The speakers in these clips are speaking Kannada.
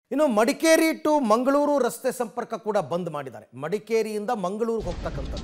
ಇನ್ನು ಮಡಿಕೇರಿ ಟು ಮಂಗಳೂರು ರಸ್ತೆ ಸಂಪರ್ಕ ಕೂಡ ಬಂದ್ ಮಾಡಿದ್ದಾರೆ ಮಡಿಕೇರಿಯಿಂದ ಮಂಗಳೂರು ಹೋಗ್ತಕ್ಕಂಥದ್ದು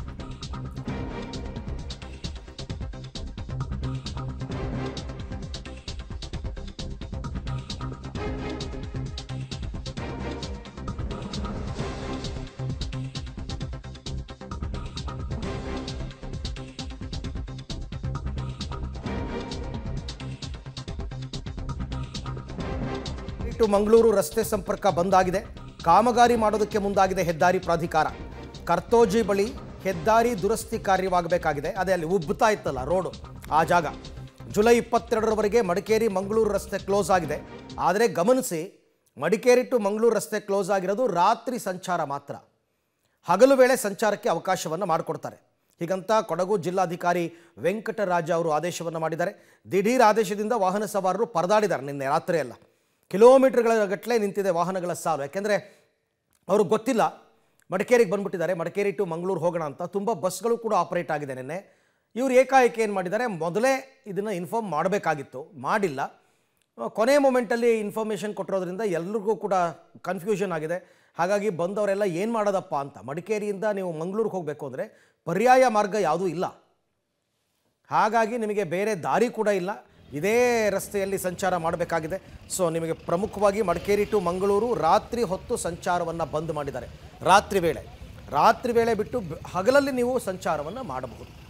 ಟು ಮಂಗಳೂರು ರಸ್ತೆ ಸಂಪರ್ಕ ಬಂದಾಗಿದೆ ಕಾಮಗಾರಿ ಮಾಡೋದಕ್ಕೆ ಮುಂದಾಗಿದೆ ಹೆದ್ದಾರಿ ಪ್ರಾಧಿಕಾರ ಕರ್ತೋಜಿ ಬಳಿ ಹೆದ್ದಾರಿ ದುರಸ್ತಿ ಕಾರ್ಯವಾಗಬೇಕಾಗಿದೆ ಅದೇ ಅಲ್ಲಿ ಉಬ್ಬುತ್ತಾ ಇತ್ತಲ್ಲ ರೋಡು ಆ ಜಾಗ ಜುಲೈ ಇಪ್ಪತ್ತೆರಡರವರೆಗೆ ಮಡಿಕೇರಿ ಮಂಗಳೂರು ರಸ್ತೆ ಕ್ಲೋಸ್ ಆಗಿದೆ ಆದರೆ ಗಮನಿಸಿ ಮಡಿಕೇರಿ ಟು ಮಂಗಳೂರು ರಸ್ತೆ ಕ್ಲೋಸ್ ಆಗಿರೋದು ರಾತ್ರಿ ಸಂಚಾರ ಮಾತ್ರ ಹಗಲು ವೇಳೆ ಸಂಚಾರಕ್ಕೆ ಅವಕಾಶವನ್ನು ಮಾಡಿಕೊಡ್ತಾರೆ ಹೀಗಂತ ಕೊಡಗು ಜಿಲ್ಲಾಧಿಕಾರಿ ವೆಂಕಟರಾಜ ಅವರು ಆದೇಶವನ್ನು ಮಾಡಿದ್ದಾರೆ ದಿಢೀರ್ ಆದೇಶದಿಂದ ವಾಹನ ಸವಾರರು ಪರದಾಡಿದ್ದಾರೆ ನಿನ್ನೆ ರಾತ್ರಿ ಎಲ್ಲ ಕಿಲೋಮೀಟರ್ಗಳ ಗಟ್ಟಲೆ ನಿಂತಿದೆ ವಾಹನಗಳ ಸಾಲು ಯಾಕೆಂದರೆ ಅವ್ರಿಗೆ ಗೊತ್ತಿಲ್ಲ ಮಡಿಕೇರಿಗೆ ಬಂದ್ಬಿಟ್ಟಿದ್ದಾರೆ ಮಡಿಕೇರಿ ಟು ಮಂಗಳೂರು ಹೋಗೋಣ ಅಂತ ತುಂಬ ಬಸ್ಗಳು ಕೂಡ ಆಪರೇಟ್ ಆಗಿದೆ ನಿನ್ನೆ ಇವರು ಏಕಾಏಕಿ ಏನು ಮಾಡಿದ್ದಾರೆ ಮೊದಲೇ ಇದನ್ನು ಇನ್ಫಾರ್ಮ್ ಮಾಡಬೇಕಾಗಿತ್ತು ಮಾಡಿಲ್ಲ ಕೊನೆ ಮೂಮೆಂಟಲ್ಲಿ ಇನ್ಫಾರ್ಮೇಷನ್ ಕೊಟ್ಟಿರೋದ್ರಿಂದ ಎಲ್ರಿಗೂ ಕೂಡ ಕನ್ಫ್ಯೂಷನ್ ಆಗಿದೆ ಹಾಗಾಗಿ ಬಂದವರೆಲ್ಲ ಏನು ಮಾಡೋದಪ್ಪ ಅಂತ ಮಡಿಕೇರಿಯಿಂದ ನೀವು ಮಂಗಳೂರಿಗೆ ಹೋಗಬೇಕು ಅಂದರೆ ಪರ್ಯಾಯ ಮಾರ್ಗ ಯಾವುದೂ ಇಲ್ಲ ಹಾಗಾಗಿ ನಿಮಗೆ ಬೇರೆ ದಾರಿ ಕೂಡ ಇಲ್ಲ ಇದೇ ರಸ್ತೆಯಲ್ಲಿ ಸಂಚಾರ ಮಾಡಬೇಕಾಗಿದೆ ಸೊ ನಿಮಗೆ ಪ್ರಮುಖವಾಗಿ ಮಡಿಕೇರಿ ಟು ಮಂಗಳೂರು ರಾತ್ರಿ ಹೊತ್ತು ಸಂಚಾರವನ್ನು ಬಂದ್ ಮಾಡಿದ್ದಾರೆ ರಾತ್ರಿ ವೇಳೆ ರಾತ್ರಿ ವೇಳೆ ಬಿಟ್ಟು ಬ- ಹಗಲಲ್ಲಿ ನೀವು ಸಂಚಾರವನ್ನು ಮಾಡಬಹುದು